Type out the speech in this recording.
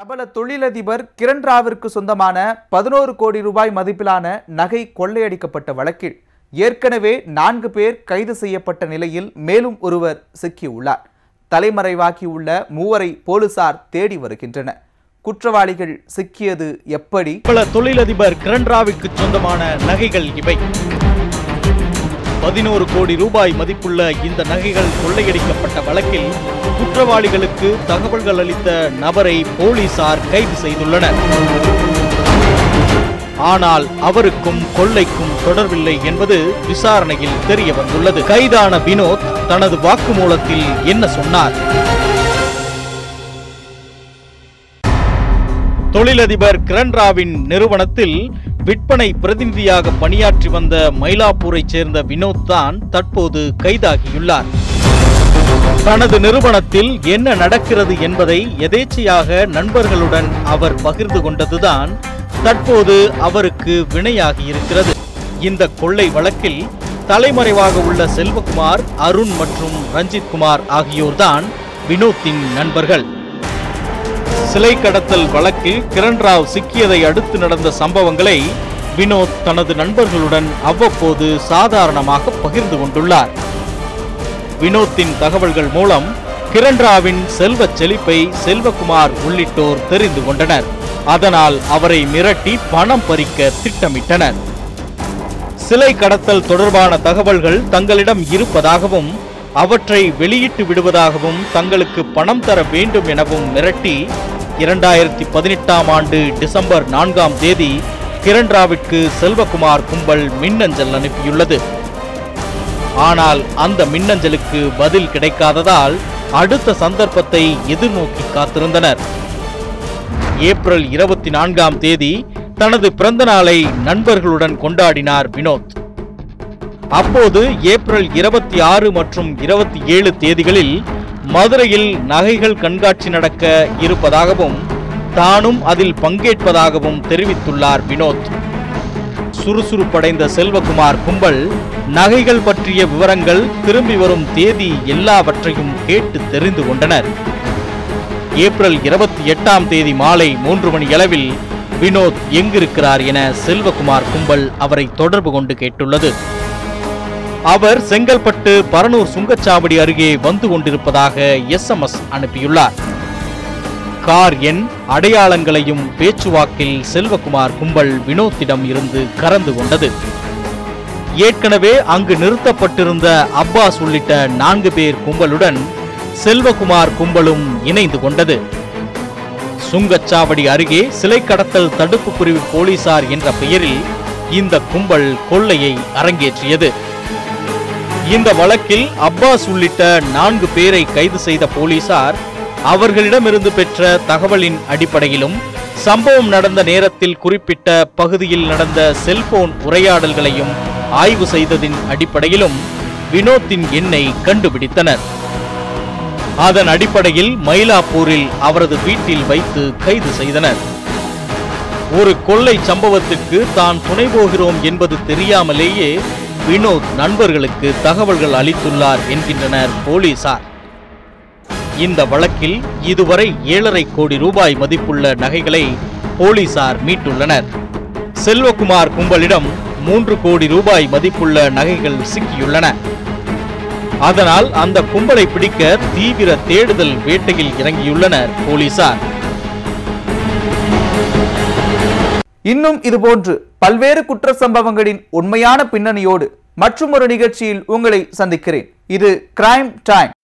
பிரபல தொழிலதிபர் கிரண் ராவிற்கு சொந்தமான பதினோரு கோடி ரூபாய் மதிப்பிலான நகை கொள்ளையடிக்கப்பட்ட வழக்கில் ஏற்கனவே நான்கு பேர் கைது செய்யப்பட்ட நிலையில் மேலும் ஒருவர் சிக்கியுள்ளார் தலைமறைவாகியுள்ள மூவரை போலீசார் தேடி வருகின்றனர் குற்றவாளிகள் சிக்கியது எப்படி பிரபல தொழிலதிபர் கிரண்ராவிற்கு சொந்தமான நகைகள் இவை பதினோரு கோடி ரூபாய் மதிப்புள்ள இந்த நகைகள் கொள்ளையடிக்கப்பட்ட வழக்கில் குற்றவாளிகளுக்கு தகவல்கள் அளித்த நபரை போலீசார் கைது செய்துள்ளனர் ஆனால் அவருக்கும் கொள்ளைக்கும் தொடர்பில்லை என்பது விசாரணையில் தெரிய வந்துள்ளது கைதான வினோத் தனது வாக்குமூலத்தில் என்ன சொன்னார் தொழிலதிபர் கிரண்ராவின் நிறுவனத்தில் விற்பனை பிரதிநிதியாக பணியாற்றி வந்த மயிலாப்பூரைச் சேர்ந்த வினோத் தான் தற்போது கைதாகியுள்ளார் தனது நிறுவனத்தில் என்ன நடக்கிறது என்பதை எதேச்சையாக நண்பர்களுடன் அவர் பகிர்ந்து கொண்டதுதான் தற்போது அவருக்கு வினையாகி இருக்கிறது இந்த கொள்ளை வழக்கில் தலைமறைவாக உள்ள செல்வகுமார் அருண் மற்றும் ரஞ்சித் குமார் ஆகியோர்தான் வினோத்தின் நண்பர்கள் சிலை கடத்தல் வழக்கில் கிரண்ராவ் சிக்கியதை அடுத்து நடந்த சம்பவங்களை வினோத் தனது நண்பர்களுடன் அவ்வப்போது சாதாரணமாக பகிர்ந்து கொண்டுள்ளார் வினோத்தின் தகவல்கள் மூலம் கிரண்ராவின் செல்வச் செழிப்பை செல்வகுமார் உள்ளிட்டோர் தெரிந்து கொண்டனர் அதனால் அவரை மிரட்டி பணம் பறிக்க திட்டமிட்டனர் சிலை கடத்தல் தொடர்பான தகவல்கள் தங்களிடம் இருப்பதாகவும் அவற்றை வெளியிட்டு விடுவதாகவும் தங்களுக்கு பணம் தர வேண்டும் எனவும் மிரட்டி இரண்டாயிரத்தி பதினெட்டாம் ஆண்டு டிசம்பர் நான்காம் தேதி கிரண்ராவிற்கு செல்வகுமார் கும்பல் மின்னஞ்சல் அனுப்பியுள்ளது ஆனால் அந்த மின்னஞ்சலுக்கு பதில் கிடைக்காததால் அடுத்த சந்தர்ப்பத்தை எதிர்நோக்கி காத்திருந்தனர் ஏப்ரல் இருபத்தி நான்காம் தேதி தனது பிறந்த நாளை நண்பர்களுடன் கொண்டாடினார் வினோத் அப்போது ஏப்ரல் இருபத்தி ஆறு மற்றும் இருபத்தி ஏழு தேதிகளில் மதுரையில் நகைகள் கண்காட்சி நடக்க இருப்பதாகவும் தானும் அதில் பங்கேற்பதாகவும் தெரிவித்துள்ளார் வினோத் சுறுசுறுப்படைந்த செல்வகுமார் கும்பல் நகைகள் பற்றிய விவரங்கள் திரும்பி வரும் தேதி எல்லாவற்றையும் கேட்டு தெரிந்து கொண்டனர் ஏப்ரல் இருபத்தி எட்டாம் தேதி மாலை மூன்று மணி அளவில் வினோத் எங்கிருக்கிறார் என செல்வகுமார் கும்பல் அவரை தொடர்பு கொண்டு கேட்டுள்ளது அவர் செங்கல்பட்டு பரனூர் சுங்கச்சாவடி அருகே வந்து கொண்டிருப்பதாக எஸ்எம்எஸ் அனுப்பியுள்ளார் கார் எண் அடையாளங்களையும் பேச்சுவாக்கில் செல்வகுமார் கும்பல் வினோத்திடம் இருந்து கறந்து கொண்டது ஏற்கனவே அங்கு நிறுத்தப்பட்டிருந்த அப்பாஸ் உள்ளிட்ட நான்கு பேர் கும்பலுடன் செல்வகுமார் கும்பலும் இணைந்து கொண்டது சுங்கச்சாவடி அருகே சிலை கடத்தல் தடுப்பு பிரிவு போலீசார் என்ற பெயரில் இந்த கும்பல் கொள்ளையை அரங்கேற்றியது இந்த வழக்கில் அப்பாஸ் உள்ளிட்ட நான்கு பேரை கைது செய்த போலீசார் அவர்களிடமிருந்து பெற்ற தகவலின் அடிப்படையிலும் சம்பவம் நடந்த நேரத்தில் குறிப்பிட்ட பகுதியில் நடந்த செல்போன் உரையாடல்களையும் ஆய்வு செய்ததின் அடிப்படையிலும் வினோத்தின் எண்ணை கண்டுபிடித்தனர் அதன் அடிப்படையில் மயிலாப்பூரில் அவரது வீட்டில் வைத்து கைது செய்தனர் ஒரு கொள்ளை சம்பவத்துக்கு தான் துணை போகிறோம் என்பது தெரியாமலேயே வினோத் நண்பர்களுக்கு தகவல்கள் அளித்துள்ளார் என்கின்றனர் போலீசார் இந்த வழக்கில் இதுவரை ஏழரை கோடி ரூபாய் மதிப்புள்ள நகைகளை போலீசார் மீட்டுள்ளனர் செல்வகுமார் கும்பலிடம் மூன்று கோடி ரூபாய் மதிப்புள்ள நகைகள் சிக்கியுள்ளன அதனால் அந்த கும்பலை பிடிக்க தீவிர தேடுதல் வேட்டையில் இறங்கியுள்ளனர் போலீசார் இன்னும் இதுபோன்று பல்வேறு குற்ற சம்பவங்களின் உண்மையான பின்னணியோடு மற்றும் ஒரு நிகழ்ச்சியில் உங்களை சந்திக்கிறேன் இது கிரைம் டைம்